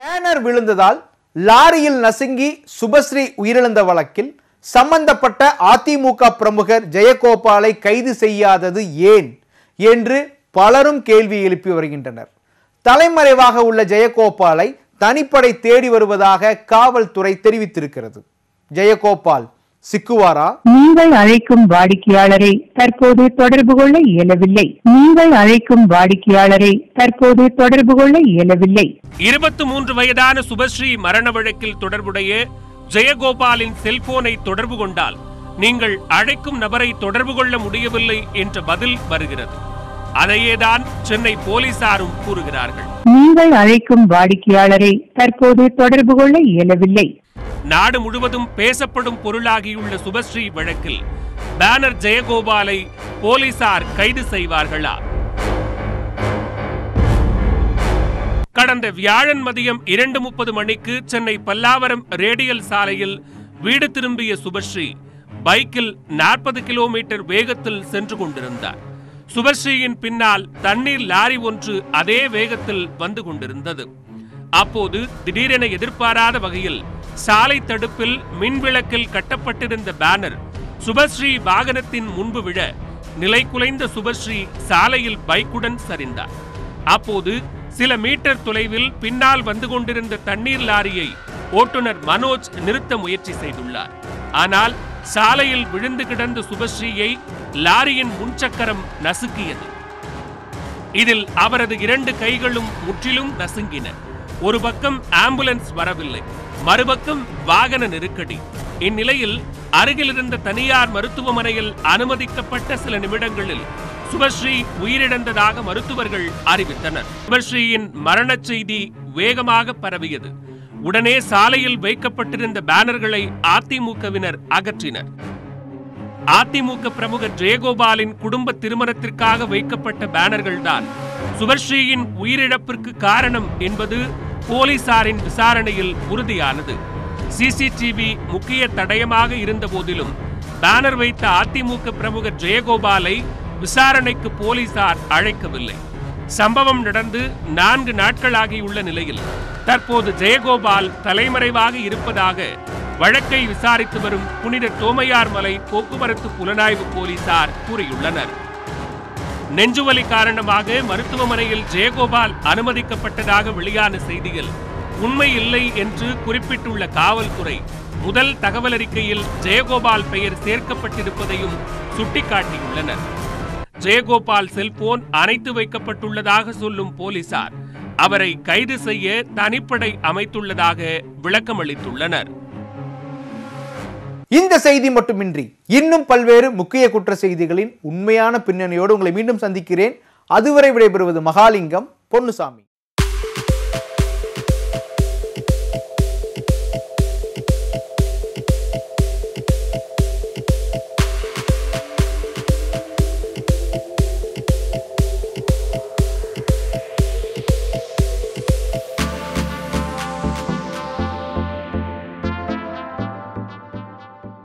banner விழுந்ததால் லாரியில் நசுங்கி சுபஸ்ரீ உயிரிழந்த வழக்கில் சம்பந்தப்பட்ட அதிமுக பிரமுகர் ஜெயகோபாலை கைது செய்யாதது ஏன் என்று பலரும் கேள்வி எழுப்பி வருகின்றனர் தலைமறைவாக உள்ள ஜெயகோபாலை தனிப்படை தேடி வருவதாக காவல்துறை தெரிவித்திருக்கிறது ஜெயகோபால் சிக்குவாரா நீங்கள் அழைக்கும் வாடிக்கையாளரை தற்போது தொடர்பு கொள்ள இயலவில்லை நீங்கள் அழைக்கும் வாடிக்கையாளரை தற்போது தொடர்பு கொள்ள இயலவில்லை இருபத்தி மூன்று வயதான சுபஸ்ரீ மரண வழக்கில் தொடர்புடைய ஜெயகோபாலின் செல்போனை தொடர்பு கொண்டால் நீங்கள் அழைக்கும் நபரை தொடர்பு கொள்ள முடியவில்லை என்ற பதில் வருகிறது அதையேதான் சென்னை போலீசாரும் கூறுகிறார்கள் நீங்கள் அழைக்கும் வாடிக்கையாளரை தற்போது தொடர்பு கொள்ள இயலவில்லை நாடு முழுவதும் பேசப்படும் பொருளாகியுள்ள சுபஸ்ரீ வழக்கில் பேனர் ஜெயகோபாலை போலீசார் கைது செய்வார்களா கடந்த வியாழன் மதியம் இரண்டு முப்பது மணிக்கு சென்னை பல்லாவரம் ரேடியல் சாலையில் வீடு திரும்பிய சுபஸ்ரீ பைக்கில் நாற்பது கிலோமீட்டர் வேகத்தில் சென்று கொண்டிருந்தார் சுபஸ்ரீயின் பின்னால் தண்ணீர் லாரி ஒன்று அதே வேகத்தில் வந்து கொண்டிருந்தது அப்போது திடீரென எதிர்பாராத வகையில் சாலை தடுப்பில் மின்விளக்கில் கட்டப்பட்டிருந்த பேனர் சுபஸ்ரீ வாகனத்தின் முன்பு விழ நிலை குலைந்த சுபஸ்ரீ சாலையில் பைக்குடன் சரிந்தார் அப்போது சில மீட்டர் தொலைவில் பின்னால் வந்து கொண்டிருந்த தண்ணீர் லாரியை ஓட்டுநர் மனோஜ் நிறுத்த முயற்சி செய்துள்ளார் ஆனால் சாலையில் விழுந்து கிடந்த சுபஸ்ரீயை லாரியின் முன்சக்கரம் நசுக்கியது இதில் அவரது இரண்டு கைகளும் முற்றிலும் நசுங்கின ஒரு பக்கம் ஆம்புலன்ஸ் வரவில்லை மறுபக்கம் வாகன நெருக்கடி இந்நிலையில் அருகில் இருந்த தனியார் மருத்துவமனையில் அனுமதிக்கப்பட்ட சில நிமிடங்களில் சுபஸ்ரீ உயிரிழந்ததாக மருத்துவர்கள் அறிவித்தனர் சுபஸ்ரீயின் மரணச் செய்தி வேகமாக பரவியது உடனே சாலையில் வைக்கப்பட்டிருந்த பேனர்களை அதிமுகவினர் அகற்றினர் அதிமுக பிரமுகர் ஜெயகோபாலின் குடும்ப திருமணத்திற்காக வைக்கப்பட்ட பேனர்கள்தான் சுபஸ்ரீயின் உயிரிழப்பிற்கு காரணம் என்பது போலீசாரின் விசாரணையில் உறுதியானது சிசிடிவி முக்கிய தடயமாக இருந்த போதிலும் பேனர் வைத்த அதிமுக பிரமுகர் ஜெயகோபாலை விசாரணைக்கு போலீசார் அழைக்கவில்லை சம்பவம் நடந்து நான்கு நாட்களாகியுள்ள நிலையில் தற்போது ஜெயகோபால் தலைமறைவாக இருப்பதாக வழக்கை விசாரித்து வரும் புனித தோமையார் மலை போக்குவரத்து புலனாய்வு போலீசார் கூறியுள்ளனர் நெஞ்சுவலி காரணமாக மருத்துவமனையில் ஜெயகோபால் அனுமதிக்கப்பட்டதாக வெளியான செய்தியில் உண்மை இல்லை என்று குறிப்பிட்டுள்ள காவல்துறை முதல் தகவல் அறிக்கையில் ஜெயகோபால் பெயர் சேர்க்கப்பட்டிருப்பதையும் சுட்டிக்காட்டியுள்ளனர் ஜெயகோபால் செல்போன் அணைத்து வைக்கப்பட்டுள்ளதாக சொல்லும் போலீசார் அவரை கைது செய்ய தனிப்படை அமைத்துள்ளதாக விளக்கமளித்துள்ளனர் இந்த செய்தி மட்டுமின்றி இன்னும் பல்வேறு முக்கிய குற்ற செய்திகளின் உண்மையான பின்னணியோடு உங்களை மீண்டும் சந்திக்கிறேன் அதுவரை விடைபெறுவது மகாலிங்கம் பொன்னுசாமி